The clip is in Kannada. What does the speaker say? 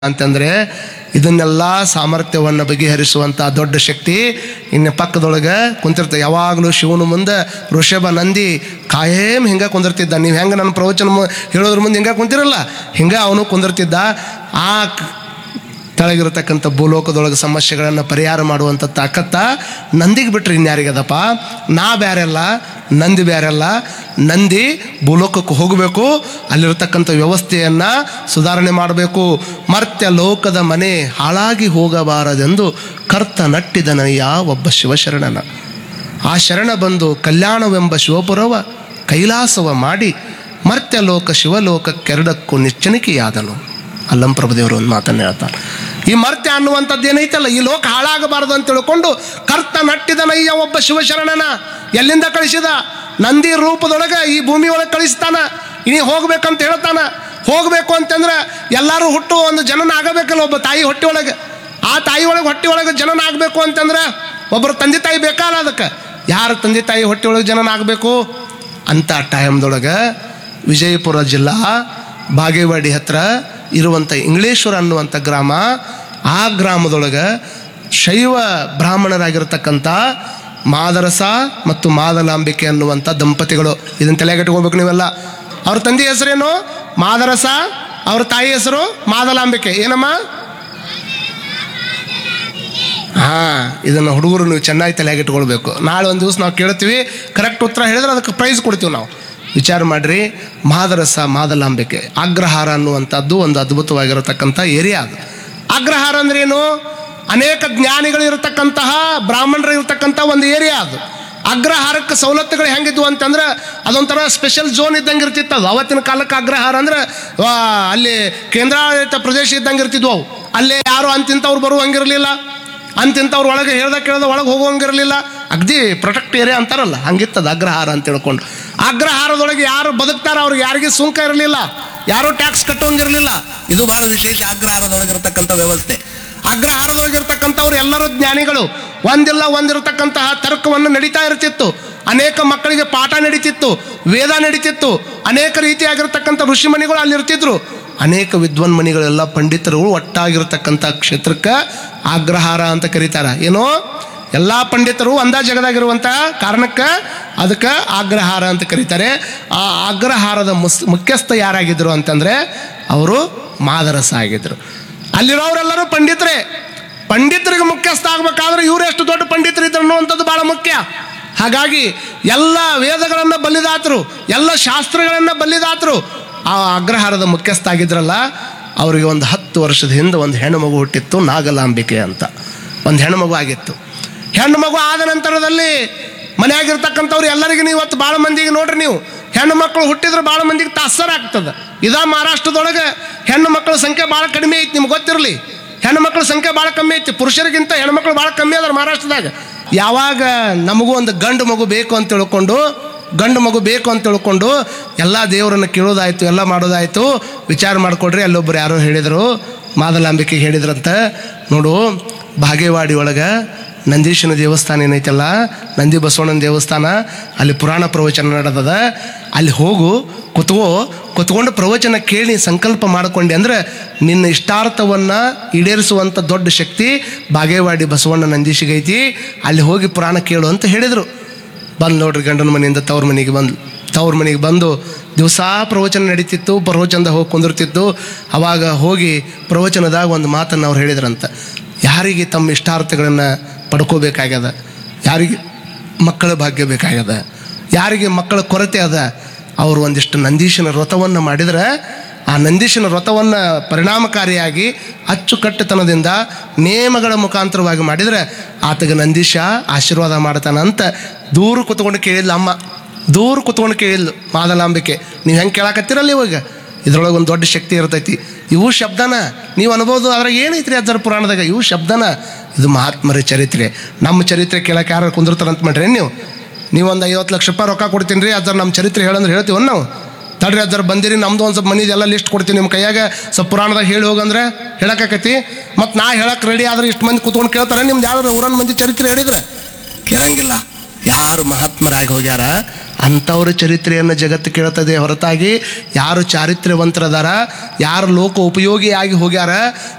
ಅಂತಂದ್ರೆ ಇದನ್ನೆಲ್ಲ ಸಾಮರ್ಥ್ಯವನ್ನು ಬಗೆಹರಿಸುವಂಥ ದೊಡ್ಡ ಶಕ್ತಿ ಇನ್ನು ಪಕ್ಕದೊಳಗೆ ಕುಂತಿರ್ತ ಯಾವಾಗಲೂ ಶಿವನ ಮುಂದೆ ಋಷಭ ನಂದಿ ಕಾಯೇಮ್ ಹಿಂಗೆ ಕುಂದಿರ್ತಿದ್ದ ನೀವು ಹೆಂಗೆ ನನ್ನ ಪ್ರವಚನ ಮು- ಹೇಳೋದ್ರ ಮುಂದೆ ಹಿಂಗೆ ಕುಂತಿರಲ್ಲ ಹಿಂಗೆ ಅವನು ಕುಂದಿರ್ತಿದ್ದ ಆ ಕ- ಕೆಳಗಿರತಕ್ಕಂಥ ಭೂಲೋಕದೊಳಗೆ ಸಮಸ್ಯೆಗಳನ್ನು ಪರಿಹಾರ ಮಾಡುವಂಥ ತಾಕತ್ತ ನಂದಿಗೆ ಬಿಟ್ರೆ ಇನ್ಯಾರಿಗದಪ್ಪ ನಾ ಬ್ಯಾರೆಲ್ಲ ನಂದಿ ಬ್ಯಾರೆಲ್ಲ ನಂದಿ ಭೂಲೋಕಕ್ಕೆ ಹೋಗಬೇಕು ಅಲ್ಲಿರತಕ್ಕಂಥ ವ್ಯವಸ್ಥೆಯನ್ನು ಸುಧಾರಣೆ ಮಾಡಬೇಕು ಮರ್ತ್ಯ ಲೋಕದ ಮನೆ ಹಾಳಾಗಿ ಹೋಗಬಾರದೆಂದು ಕರ್ತ ನಟ್ಟಿದನಯ್ಯ ಒಬ್ಬ ಶಿವಶರಣನ ಆ ಶರಣ ಬಂದು ಕಲ್ಯಾಣವೆಂಬ ಶಿವಪುರವ ಕೈಲಾಸವ ಮಾಡಿ ಮರ್ತ್ಯ ಲೋಕ ಶಿವಲೋಕ ಕೆರಡಕ್ಕೂ ನಿಚ್ಚಣಿಕೆಯಾದನು ಅಲ್ಲಂ ಪ್ರಭುದೇವರು ಒಂದು ಮಾತನ್ನು ಹೇಳ್ತಾರೆ ಈ ಮರ್ತ್ಯ ಅನ್ನುವಂಥದ್ದು ಏನೈತಲ್ಲ ಈ ಲೋಕ ಹಾಳಾಗಬಾರದು ಅಂತ ತಿಳ್ಕೊಂಡು ಕರ್ತ ನಟ್ಟಿದನಯ್ಯ ಒಬ್ಬ ಶಿವಶರಣನ ಎಲ್ಲಿಂದ ಕಳಿಸಿದ ನಂದಿ ರೂಪದೊಳಗೆ ಈ ಭೂಮಿ ಒಳಗೆ ಕಳಿಸ್ತಾನ ಇನಿ ಹೋಗ್ಬೇಕಂತ ಹೇಳ್ತಾನ ಹೋಗಬೇಕು ಅಂತಂದ್ರೆ ಎಲ್ಲರೂ ಹುಟ್ಟು ಒಂದು ಜನನ ಆಗಬೇಕಲ್ಲ ಒಬ್ಬ ತಾಯಿ ಹೊಟ್ಟೆ ಒಳಗೆ ಆ ತಾಯಿ ಒಳಗೆ ಹೊಟ್ಟೆ ಒಳಗೆ ಜನನ ಆಗಬೇಕು ಅಂತಂದ್ರೆ ಒಬ್ಬರು ತಂದೆ ತಾಯಿ ಬೇಕಲ್ಲ ಅದಕ್ಕೆ ಯಾರು ತಂದೆ ತಾಯಿ ಹೊಟ್ಟೆ ಒಳಗೆ ಜನನ ಆಗಬೇಕು ಅಂತ ಟೈಮ್ದೊಳಗೆ ವಿಜಯಪುರ ಜಿಲ್ಲಾ ಬಾಗೇವಾಡಿ ಹತ್ರ ಇರುವಂಥ ಇಂಗ್ಲೇಶ್ವರ ಅನ್ನುವಂಥ ಗ್ರಾಮ ಆ ಗ್ರಾಮದೊಳಗೆ ಶೈವ ಬ್ರಾಹ್ಮಣರಾಗಿರ್ತಕ್ಕಂಥ ಮಾದರಸ ಮತ್ತು ಮಾದಲಾಂಬಿಕೆ ಅನ್ನುವಂಥ ದಂಪತಿಗಳು ಇದನ್ನು ತಲೆಗಟ್ಕೋಬೇಕು ನೀವೆಲ್ಲ ಅವ್ರ ತಂದೆ ಹೆಸರೇನು ಮಾದರಸ ಅವ್ರ ತಾಯಿ ಹೆಸರು ಮಾದಲಾಂಬಿಕೆ ಏನಮ್ಮ ಹಾ ಇದನ್ನು ಹುಡುಗರು ನೀವು ಚೆನ್ನಾಗಿ ತಲೆಯಾಗಿಟ್ಕೊಳ್ಬೇಕು ನಾಳೆ ಒಂದು ದಿವಸ ನಾವು ಕೇಳ್ತೀವಿ ಕರೆಕ್ಟ್ ಉತ್ತರ ಹೇಳಿದ್ರೆ ಅದಕ್ಕೆ ಪ್ರೈಸ್ ಕೊಡ್ತೀವಿ ನಾವು ವಿಚಾರ ಮಾಡ್ರಿ ಮಾದರಸ ಮಾದಲಾಂಬಿಕೆ ಅಗ್ರಹಾರ ಅನ್ನುವಂಥದ್ದು ಒಂದು ಅದ್ಭುತವಾಗಿರತಕ್ಕಂಥ ಏರಿಯಾ ಅದು ಅಗ್ರಹಾರ ಅಂದ್ರೆ ಏನು ಅನೇಕ ಜ್ಞಾನಿಗಳು ಇರತಕ್ಕಂತಹ ಬ್ರಾಹ್ಮಣರು ಇರತಕ್ಕಂಥ ಒಂದು ಏರಿಯಾ ಅದು ಅಗ್ರಹಾರಕ್ಕೆ ಸವಲತ್ತುಗಳು ಹೆಂಗಿದ್ವು ಅಂತಂದ್ರೆ ಅದೊಂಥರ ಸ್ಪೆಷಲ್ ಝೋನ್ ಇದ್ದಂಗೆ ಇರ್ತಿತ್ತು ಅದು ಅವತ್ತಿನ ಕಾಲಕ್ಕೆ ಅಗ್ರಹಾರ ಅಂದ್ರೆ ವಾ, ಅಲ್ಲಿ ಕೇಂದ್ರಾಡಳಿತ ಪ್ರದೇಶ ಇದ್ದಂಗೆ ಇರ್ತಿದ್ವು ಅವು ಅಲ್ಲೇ ಯಾರು ಅಂತಿಂತವ್ರು ಬರುವಂಗಿರಲಿಲ್ಲ ಅಂತಿಂತವ್ರು ಒಳಗೆ ಹೇಳ್ದ ಕೇಳ್ದ ಒಳಗೆ ಹೋಗುವಂಗಿರಲಿಲ್ಲ ಅಗ್ದಿ ಪ್ರೊಟೆಕ್ಟ್ ಏರಿಯಾ ಅಂತಾರಲ್ಲ ಹಂಗಿತ್ತದ ಅಗ್ರಹಾರ ಅಂತ ತಿಳ್ಕೊಂಡು ಅಗ್ರಹಾರದೊಳಗೆ ಯಾರು ಬದುಕ್ತಾರ ಅವ್ರಿಗೆ ಯಾರಿಗೆ ಸುಂಕ ಇರಲಿಲ್ಲ ಯಾರು ಟ್ಯಾಕ್ಸ್ ಕಟ್ಟೋಂಗಿರಲಿಲ್ಲ ಇದು ಬಹಳ ವಿಶೇಷ ಅಗ್ರಹಾರದೊಳಗೆ ಇರತಕ್ಕಂಥ ವ್ಯವಸ್ಥೆ ಅಗ್ರಹಾರದೊಳಗೆ ಇರ್ತಕ್ಕಂಥವ್ರು ಎಲ್ಲರೂ ಜ್ಞಾನಿಗಳು ಒಂದಿಲ್ಲ ಒಂದಿರತಕ್ಕಂತಹ ತರ್ಕವನ್ನು ನಡೀತಾ ಇರ್ತಿತ್ತು ಅನೇಕ ಮಕ್ಕಳಿಗೆ ಪಾಠ ನಡೀತಿತ್ತು ವೇದ ನಡೀತಿತ್ತು ಅನೇಕ ರೀತಿಯಾಗಿರ್ತಕ್ಕಂಥ ಋಷಿಮಣಿಗಳು ಅಲ್ಲಿ ಇರ್ತಿದ್ರು ಅನೇಕ ವಿದ್ವನ್ಮಣಿಗಳೆಲ್ಲ ಪಂಡಿತರುಗಳು ಒಟ್ಟಾಗಿರ್ತಕ್ಕಂಥ ಕ್ಷೇತ್ರಕ್ಕೆ ಅಗ್ರಹಾರ ಅಂತ ಕರೀತಾರ ಏನೋ ಎಲ್ಲ ಪಂಡಿತರು ಒಂದ ಜಗದಾಗಿರುವಂಥ ಕಾರಣಕ್ಕೆ ಅದಕ್ಕೆ ಅಗ್ರಹಾರ ಅಂತ ಕರೀತಾರೆ ಆ ಅಗ್ರಹಾರದ ಮುಸ್ ಮುಖ್ಯಸ್ಥ ಯಾರಾಗಿದ್ದರು ಅಂತಂದರೆ ಅವರು ಮಾದರಸ ಆಗಿದ್ದರು ಅಲ್ಲಿರೋರೆಲ್ಲರೂ ಪಂಡಿತರೇ ಪಂಡಿತರಿಗೆ ಮುಖ್ಯಸ್ಥ ಆಗ್ಬೇಕಾದ್ರೆ ಇವ್ರು ಎಷ್ಟು ದೊಡ್ಡ ಪಂಡಿತರಿದ್ರು ಅನ್ನುವಂಥದ್ದು ಭಾಳ ಮುಖ್ಯ ಹಾಗಾಗಿ ಎಲ್ಲ ವೇದಗಳನ್ನು ಬಲ್ಲಿದಾತರು ಎಲ್ಲ ಶಾಸ್ತ್ರಗಳನ್ನು ಬಲ್ಲಿದಾತರು ಆ ಅಗ್ರಹಾರದ ಮುಖ್ಯಸ್ಥ ಆಗಿದ್ರಲ್ಲ ಅವರಿಗೆ ಒಂದು ಹತ್ತು ವರ್ಷದ ಹಿಂದೆ ಒಂದು ಹೆಣ್ಣು ಮಗು ಹುಟ್ಟಿತ್ತು ನಾಗಲಾಂಬಿಕೆ ಅಂತ ಒಂದು ಹೆಣ್ಣು ಮಗು ಆಗಿತ್ತು ಹೆಣ್ಣು ಮಗು ಆದ ನಂತರದಲ್ಲಿ ಮನೆಯಾಗಿರ್ತಕ್ಕಂಥವ್ರು ಎಲ್ಲರಿಗೂ ನೀವು ಇವತ್ತು ಭಾಳ ಮಂದಿಗೆ ನೋಡ್ರಿ ನೀವು ಹೆಣ್ಣು ಮಕ್ಕಳು ಹುಟ್ಟಿದ್ರೆ ಭಾಳ ಮಂದಿಗೆ ತಾಸರ ಆಗ್ತದೆ ಇದ ಮಹಾರಾಷ್ಟ್ರದೊಳಗೆ ಹೆಣ್ಣು ಮಕ್ಕಳ ಸಂಖ್ಯೆ ಭಾಳ ಕಡಿಮೆ ಐತಿ ನಿಮ್ಗೆ ಗೊತ್ತಿರಲಿ ಹೆಣ್ಣು ಮಕ್ಕಳ ಸಂಖ್ಯೆ ಭಾಳ ಕಮ್ಮಿ ಐತಿ ಪುರುಷರಿಗಿಂತ ಹೆಣ್ಣು ಮಕ್ಕಳು ಭಾಳ ಕಮ್ಮಿ ಅದಾರ ಮಹಾರಾಷ್ಟ್ರದಾಗ ಯಾವಾಗ ನಮಗೂ ಒಂದು ಗಂಡು ಮಗು ಬೇಕು ಅಂತ ತಿಳ್ಕೊಂಡು ಗಂಡು ಮಗು ಬೇಕು ಅಂತ ತಿಳ್ಕೊಂಡು ಎಲ್ಲ ದೇವರನ್ನು ಕೇಳೋದಾಯ್ತು ಎಲ್ಲ ಮಾಡೋದಾಯ್ತು ವಿಚಾರ ಮಾಡಿಕೊಡ್ರಿ ಅಲ್ಲೊಬ್ಬರು ಯಾರೋ ಹೇಳಿದರು ಮಾದಲಾಂಬಿಕೆಗೆ ಹೇಳಿದ್ರಂತ ನೋಡು ಬಾಗೇವಾಡಿ ಒಳಗೆ ನಂದೀಶನ ದೇವಸ್ಥಾನ ಏನೈತಲ್ಲ ನಂದಿ ಬಸವಣ್ಣನ ದೇವಸ್ಥಾನ ಅಲ್ಲಿ ಪುರಾಣ ಪ್ರವಚನ ನಡೆದದ ಅಲ್ಲಿ ಹೋಗು ಕುತ್ಕೋ ಕುತ್ಕೊಂಡು ಪ್ರವಚನ ಕೇಳಿ ಸಂಕಲ್ಪ ಮಾಡಿಕೊಂಡೆ ಅಂದ್ರೆ ನಿನ್ನ ಇಷ್ಟಾರ್ಥವನ್ನು ಈಡೇರಿಸುವಂಥ ದೊಡ್ಡ ಶಕ್ತಿ ಬಾಗೇವಾಡಿ ಬಸವಣ್ಣ ನಂದೀಶಿಗೈತಿ ಅಲ್ಲಿ ಹೋಗಿ ಪುರಾಣ ಕೇಳು ಅಂತ ಹೇಳಿದರು ಬಂದು ನೋಡ್ರಿ ಗಂಡನ ಮನೆಯಿಂದ ತವ್ರ ಮನೆಗೆ ಬಂದು ತವ್ರ ಮನೆಗೆ ಬಂದು ದಿವಸ ಪ್ರವಚನ ನಡೀತಿತ್ತು ಪ್ರವಚನದಾಗ ಹೋಗಿ ಕುಂದಿರ್ತಿತ್ತು ಅವಾಗ ಹೋಗಿ ಪ್ರವಚನದಾಗ ಒಂದು ಮಾತನ್ನು ಅವ್ರು ಹೇಳಿದ್ರಂತ ಯಾರಿಗೆ ತಮ್ಮ ಇಷ್ಟಾರ್ಥಗಳನ್ನು ಪಡ್ಕೋಬೇಕಾಗ್ಯದ ಯಾರಿಗೆ ಮಕ್ಕಳ ಭಾಗ್ಯ ಬೇಕಾಗ್ಯದ ಯಾರಿಗೆ ಮಕ್ಕಳ ಕೊರತೆ ಅದ ಅವರು ಒಂದಿಷ್ಟು ನಂದೀಶನ ವ್ರತವನ್ನು ಮಾಡಿದ್ರೆ ಆ ನಂದೀಶನ ವ್ರತವನ್ನು ಪರಿಣಾಮಕಾರಿಯಾಗಿ ಅಚ್ಚುಕಟ್ಟುತನದಿಂದ ನೇಮಗಳ ಮುಖಾಂತರವಾಗಿ ಮಾಡಿದರೆ ಆತಗೆ ನಂದೀಶ ಆಶೀರ್ವಾದ ಮಾಡ್ತಾನಂತ ದೂರ ಕುತ್ಕೊಂಡು ಕೇಳಿದ್ಲು ಅಮ್ಮ ದೂರ ಕುತ್ಕೊಂಡು ಕೇಳಿದ್ಲು ಮಾದಲಾಂಬಿಕೆ ನೀವು ಹೆಂಗೆ ಕೇಳಾಕತ್ತೀರಲ್ಲ ಇವಾಗ ಇದ್ರೊಳಗೆ ಒಂದು ದೊಡ್ಡ ಶಕ್ತಿ ಇರ್ತೈತಿ ಇವು ಶಬ್ದನ ನೀವು ಅನ್ಬೋದು ಅದ್ರಾಗ ಏನೈತ್ರಿ ಅಜ್ಜರ ಪುರಾಣದಾಗ ಇವು ಶಬ್ದನ ಇದು ಮಹಾತ್ಮರ ಚರಿತ್ರೆ ನಮ್ಮ ಚರಿತ್ರೆ ಕೇಳಕ್ಕೆ ಯಾರು ಕುಂದಿರ್ತಾರಂತ ಮಾಡ್ರಿ ನೀವು ನೀವು ಒಂದು ಐವತ್ತು ಲಕ್ಷ ರೂಪಾಯಿ ರೊಕ್ಕ ಕೊಡ್ತೀನಿ ರೀ ಅಜ್ಜರ್ ನಮ್ಮ ಚರಿತ್ರೆ ಹೇಳಂದ್ರೆ ಹೇಳ್ತೀವನ್ ನಾವು ತಡ್ರಿ ಅಜ್ಜರ್ ಬಂದಿರಿ ನಮ್ದು ಒಂದು ಸ್ವಲ್ಪ ಮನಿದೆಲ್ಲ ಲಿಸ್ಟ್ ಕೊಡ್ತೀನಿ ನಿಮ್ಮ ಕೈಯಾಗ ಸ್ವಲ್ಪ ಪುರಾಣದಾಗ ಹೇಳಿ ಹೋಗಂದ್ರೆ ಹೇಳಕ್ಕಾಕತಿ ಮತ್ತು ನಾ ಹೇಳಕ್ಕೆ ರೆಡಿ ಆದ್ರೆ ಇಷ್ಟು ಮಂದಿ ಕೂತ್ಕೊಂಡು ಕೇಳ್ತಾರೆ ನಿಮ್ದು ಯಾವ್ದಾರು ಊರನ್ ಮಂದಿ ಚರಿತ್ರೆ ಹೇಳಿದ್ರೆ ಕೇಳಂಗಿಲ್ಲ ಯಾರು ಮಹಾತ್ಮರಾಗಿ ಹೋಗ್ಯಾರ ಅಂಥವ್ರ ಚರಿತ್ರೆಯನ್ನು ಜಗತ್ತು ಕೇಳ್ತದೆ ಹೊರತಾಗಿ ಯಾರು ಚಾರಿತ್ರ್ಯವಂತರದಾರ ಯಾರು ಲೋಕ ಉಪಯೋಗಿಯಾಗಿ ಹೋಗ್ಯಾರ